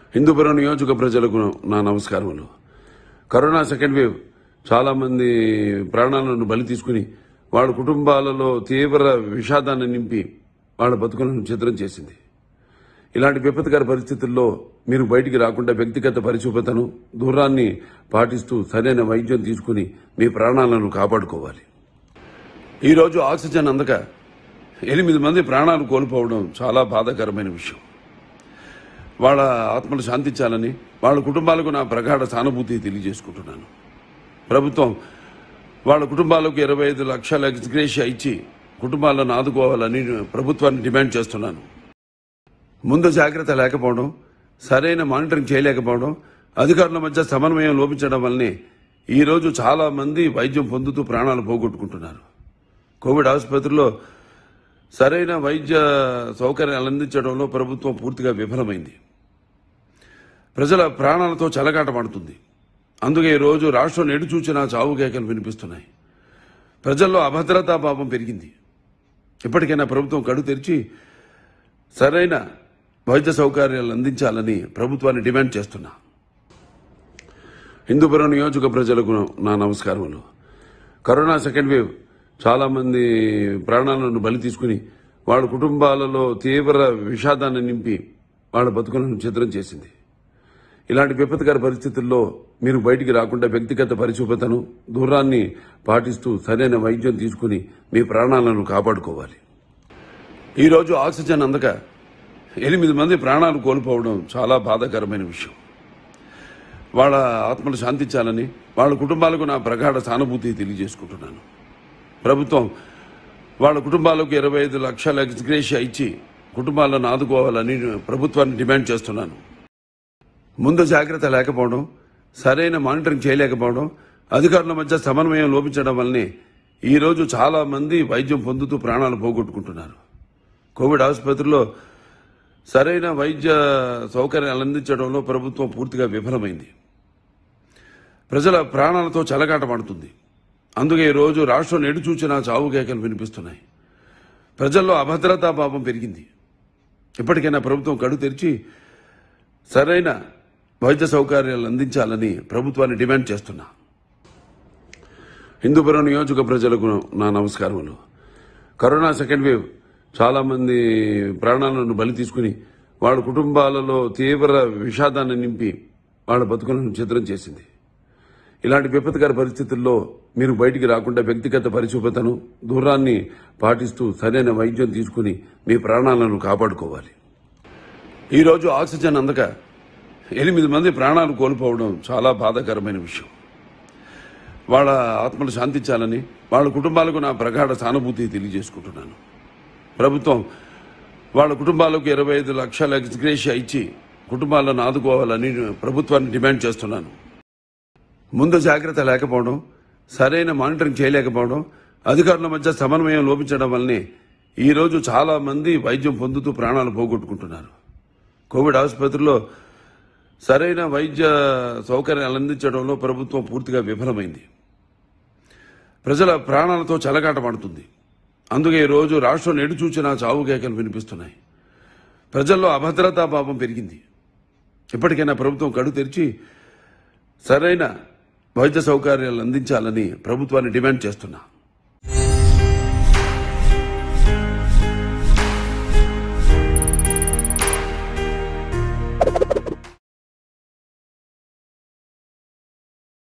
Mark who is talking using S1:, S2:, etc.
S1: హిందూపురం నియోజక ప్రజలకు నా నమస్కారములు కరోనా సెకండ్ వేవ్ చాలా మంది ప్రాణాలను బలి తీసుకుని వాళ్ళ కుటుంబాలలో తీవ్ర విషాదాన్ని నింపి వాళ్ళ బతుకులను చిత్రం చేసింది ఇలాంటి విపత్కర పరిస్థితుల్లో మీరు బయటికి రాకుండా వ్యక్తిగత పరిశుభ్రతను దూరాన్ని పాటిస్తూ సరైన వైద్యం తీసుకుని మీ ప్రాణాలను కాపాడుకోవాలి ఈరోజు ఆక్సిజన్ అందక ఎనిమిది మంది ప్రాణాలు కోల్పోవడం చాలా బాధాకరమైన విషయం వాళ్ళ ఆత్మలు శాంతించాలని వాళ్ళ కుటుంబాలకు నా ప్రగాఢ సానుభూతి తెలియజేసుకుంటున్నాను ప్రభుత్వం వాళ్ళ కుటుంబాలకు ఇరవై ఐదు లక్షల ఎక్స్గ్రేషియా ఇచ్చి కుటుంబాలను ఆదుకోవాలని ప్రభుత్వాన్ని డిమాండ్ చేస్తున్నాను ముందు జాగ్రత్త లేకపోవడం సరైన మానిటరింగ్ చేయలేకపోవడం అధికారుల మధ్య సమన్వయం లోపించడం వల్లనే ఈ రోజు చాలా మంది వైద్యం పొందుతూ ప్రాణాలు పోగొట్టుకుంటున్నారు కోవిడ్ ఆసుపత్రిలో సరైన వైద్య సౌకర్యాలు అందించడంలో ప్రభుత్వం పూర్తిగా విఫలమైంది ప్రజల ప్రాణాలతో చెలగాటమాడుతుంది అందుకే ఈ రోజు రాష్ట్రం నెడు చూచిన చావు కేకలు వినిపిస్తున్నాయి ప్రజల్లో అభద్రతా భావం పెరిగింది ఇప్పటికైనా ప్రభుత్వం కడు తెరిచి సరైన వైద్య సౌకర్యాలు అందించాలని ప్రభుత్వాన్ని డిమాండ్ చేస్తున్నా హిందూపురం నియోజక ప్రజలకు నా నమస్కారములు కరోనా సెకండ్ వేవ్ చాలా మంది ప్రాణాలను బలి తీసుకుని వాళ్ళ కుటుంబాలలో తీవ్ర విషాదాన్ని నింపి వాళ్ళ బతుకులను చిత్రం చేసింది ఇలాంటి విపత్కర పరిస్థితుల్లో మీరు బయటికి రాకుండా వ్యక్తిగత పరిశుభ్రతను దూరాన్ని పాటిస్తూ సరైన వైద్యం తీసుకుని మీ ప్రాణాలను కాపాడుకోవాలి ఈరోజు ఆక్సిజన్ అందక ఎనిమిది మంది ప్రాణాలు కోల్పోవడం చాలా బాధాకరమైన విషయం వాళ్ళ ఆత్మలు శాంతించాలని వాళ్ళ కుటుంబాలకు నా ప్రగాఢ సానుభూతి తెలియజేసుకుంటున్నాను ప్రభుత్వం వాళ్ళ కుటుంబాలకు ఇరవై ఐదు లక్షల ఎక్స్గ్రేషియా ఇచ్చి కుటుంబాలను ఆదుకోవాలని ప్రభుత్వాన్ని డిమాండ్ చేస్తున్నాను ముందు జాగ్రత్త లేకపోవడం సరైన మానిటరింగ్ చేయలేకపోవడం అధికారుల మధ్య సమన్వయం లోపించడం వల్లనే ఈ రోజు చాలా మంది వైద్యం పొందుతూ ప్రాణాలు పోగొట్టుకుంటున్నారు కోవిడ్ ఆసుపత్రిలో సరైన వైద్య సౌకర్యాలు అందించడంలో ప్రభుత్వం పూర్తిగా విఫలమైంది ప్రజల ప్రాణాలతో చెలగాటమాడుతుంది అందుకే ఈ రోజు రాష్ట్రం నెడు చూచిన చావు కేకలు వినిపిస్తున్నాయి ప్రజల్లో అభద్రతా భావం పెరిగింది ఇప్పటికైనా ప్రభుత్వం కడు తెరిచి సరైన వైద్య సౌకర్యాలు అందించాలని ప్రభుత్వాన్ని డిమాండ్ చేస్తున్నా హిందూపురం నియోజక ప్రజలకు నా నమస్కారములు కరోనా సెకండ్ వేవ్ చాలా మంది ప్రాణాలను బలి తీసుకుని వాళ్ళ కుటుంబాలలో తీవ్ర విషాదాన్ని నింపి వాళ్ళ బతుకులను చిత్రం చేసింది ఇలాంటి విపత్కర పరిస్థితుల్లో మీరు బయటికి రాకుండా వ్యక్తిగత పరిశుభ్రతను దూరాన్ని పాటిస్తూ సరైన వైద్యం తీసుకుని మీ ప్రాణాలను కాపాడుకోవాలి ఈరోజు ఆక్సిజన్ అందక ఎనిమిది మంది ప్రాణాలు కోల్పోవడం చాలా బాధాకరమైన విషయం వాళ్ళ ఆత్మలు శాంతించాలని వాళ్ళ కుటుంబాలకు నా ప్రగాఢ సానుభూతి తెలియజేసుకుంటున్నాను ప్రభుత్వం వాళ్ళ కుటుంబాలకు ఇరవై ఐదు లక్షల ఎక్స్గ్రేషియా ఇచ్చి కుటుంబాలను ఆదుకోవాలని ప్రభుత్వాన్ని డిమాండ్ చేస్తున్నాను ముందు జాగ్రత్త లేకపోవడం సరైన మానిటరింగ్ చేయలేకపోవడం అధికారుల మధ్య సమన్వయం లోపించడం వల్లనే ఈ రోజు చాలా మంది వైద్యం పొందుతూ ప్రాణాలు పోగొట్టుకుంటున్నారు కోవిడ్ ఆసుపత్రిలో సరైన వైద్య సౌకర్యాలు అందించడంలో ప్రభుత్వం పూర్తిగా విఫలమైంది ప్రజల ప్రాణాలతో చెలగాటమాడుతుంది అందుకే ఈ రోజు రాష్ట్రం నెడు చూచిన చావు కేకలు వినిపిస్తున్నాయి ప్రజల్లో అభద్రతా భావం పెరిగింది ఇప్పటికైనా ప్రభుత్వం కడు తెరిచి సరైన వైద్య సౌకర్యాలు అందించాలని ప్రభుత్వాన్ని డిమాండ్ చేస్తున్నా